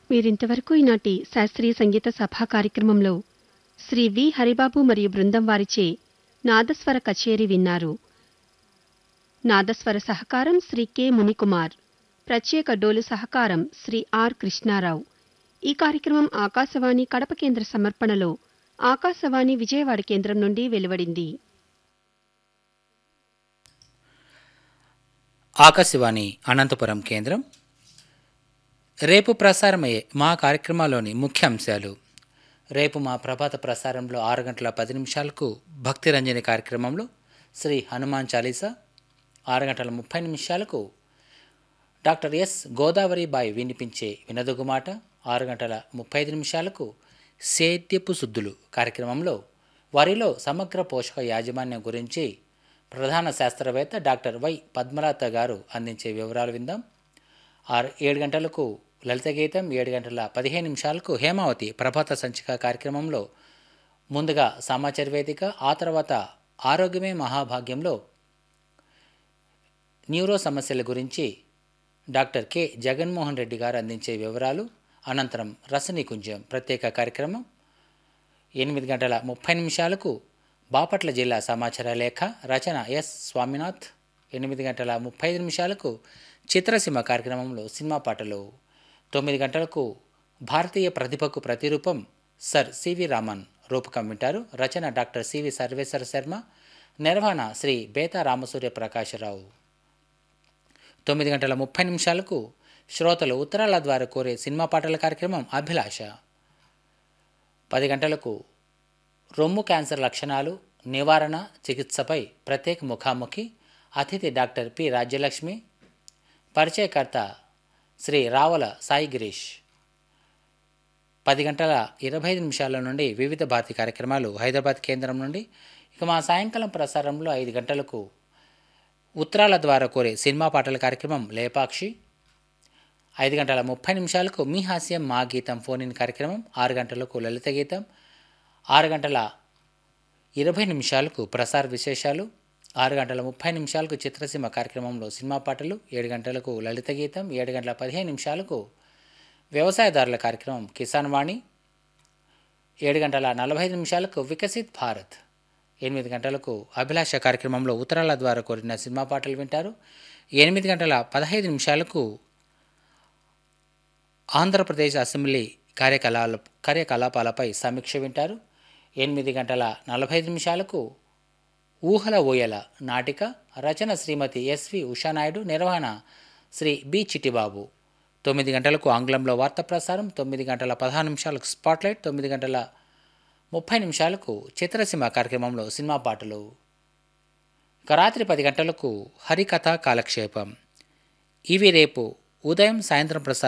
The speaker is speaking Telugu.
మీరింతవరకు ఈనాటి శాస్త్రీయ సంగీత సభా కార్యక్రమంలో శ్రీ వి హరిబాబు మరియు బృందం వారిచే నాదస్వర కచేరీ విన్నారు నాదస్వర సహకారం శ్రీ కె మునికుమార్ ప్రత్యేక డోలు సహకారం శ్రీ ఆర్ కృష్ణారావు ఈ కార్యక్రమం ఆకాశవాణి కడప కేంద్ర సమర్పణలో ఆకాశవాణి విజయవాడ కేంద్రం నుండి వెలువడింది ఆకాశవాణి అనంతపురం కేంద్రం రేపు ప్రసారమయ్యే మా కార్యక్రమాల్లోని ముఖ్య అంశాలు రేపు మా ప్రభాత ప్రసారంలో ఆరు గంటల పది నిమిషాలకు భక్తి రంజని కార్యక్రమంలో శ్రీ హనుమాన్ చాలీసా ఆరు గంటల ముప్పై నిమిషాలకు డాక్టర్ ఎస్ గోదావరిబాయి వినిపించే వినదుగు మాట ఆరు గంటల ముప్పై ఐదు నిమిషాలకు సేద్యపు శుద్ధులు కార్యక్రమంలో వరిలో సమగ్ర పోషక యాజమాన్యం గురించి ప్రధాన శాస్త్రవేత్త డాక్టర్ వై పద్మలత గారు అందించే వివరాలు విందాం ఆరు ఏడు గంటలకు లలిత గీతం ఏడు గంటల పదిహేను నిమిషాలకు హేమావతి ప్రభాత సంచిక కార్యక్రమంలో ముందుగా సమాచార వేదిక ఆ తర్వాత ఆరోగ్యమే మహాభాగ్యంలో న్యూరో సమస్యల గురించి డాక్టర్ కె జగన్మోహన్ రెడ్డి గారు అందించే వివరాలు అనంతరం రసనికుంజం ప్రత్యేక కార్యక్రమం ఎనిమిది గంటల ముప్పై నిమిషాలకు బాపట్ల జిల్లా సమాచార లేఖ రచన ఎస్ స్వామినాథ్ ఎనిమిది గంటల ముప్పై ఐదు నిమిషాలకు చిత్రసీమ కార్యక్రమంలో సినిమా పాటలు తొమ్మిది గంటలకు భారతీయ ప్రతిభకు ప్రతిరూపం సర్ సివి రామన్ రూపకం వింటారు రచన డాక్టర్ సివి సర్వేశ్వర శర్మ నిర్వహణ శ్రీ బేతా రామసూర్య ప్రకాశరావు తొమ్మిది గంటల ముప్పై నిమిషాలకు శ్రోతలు ఉత్తరాల ద్వారా కోరే సినిమా పాటల కార్యక్రమం అభిలాష పది గంటలకు రొమ్ము క్యాన్సర్ లక్షణాలు నివారణ చికిత్సపై ప్రత్యేక ముఖాముఖి అతిథి డాక్టర్ పి రాజ్యలక్ష్మి పరిచయకర్త శ్రీ రావల సాయి గిరీష్ పది గంటల ఇరవై ఐదు నిమిషాల నుండి వివిధ భారతి కార్యక్రమాలు హైదరాబాద్ కేంద్రం నుండి ఇక మా సాయంకాలం ప్రసారంలో ఐదు గంటలకు ఉత్తరాల ద్వారా కోరే సినిమా పాటల కార్యక్రమం లేపాక్షి ఐదు గంటల ముప్పై నిమిషాలకు మీ హాస్యం మా గీతం ఫోన్ ఇన్ కార్యక్రమం ఆరు గంటలకు లలిత గీతం ఆరు గంటల ఇరవై నిమిషాలకు ప్రసార విశేషాలు ఆరు గంటల ముప్పై నిమిషాలకు చిత్రసీమ కార్యక్రమంలో సినిమా పాటలు ఏడు గంటలకు లలిత గీతం ఏడు గంటల పదిహేను నిమిషాలకు వ్యవసాయదారుల కార్యక్రమం కిసాన్ వాణి ఏడు గంటల నలభై ఐదు నిమిషాలకు వికసిత్ భారత్ ఎనిమిది గంటలకు అభిలాష కార్యక్రమంలో ఉత్తరాల ద్వారా కోరిన సినిమా పాటలు వింటారు ఎనిమిది గంటల పదహైదు నిమిషాలకు ఆంధ్రప్రదేశ్ అసెంబ్లీ కార్యకలాల కార్యకలాపాలపై సమీక్ష వింటారు ఎనిమిది గంటల నలభై ఐదు నిమిషాలకు ఊహల ఊయల నాటిక రచన శ్రీమతి ఎస్వి ఉషానాయుడు నిర్వహణ శ్రీ బి చిట్టిబాబు తొమ్మిది గంటలకు ఆంగ్లంలో వార్త ప్రసారం తొమ్మిది గంటల పదహారు నిమిషాలకు స్పాట్లైట్ తొమ్మిది గంటల ముప్పై నిమిషాలకు చిత్రసీమ కార్యక్రమంలో సినిమా పాటలు ఇక రాత్రి పది గంటలకు హరికథ కాలక్షేపం ఇవి రేపు ఉదయం సాయంత్రం ప్రసారం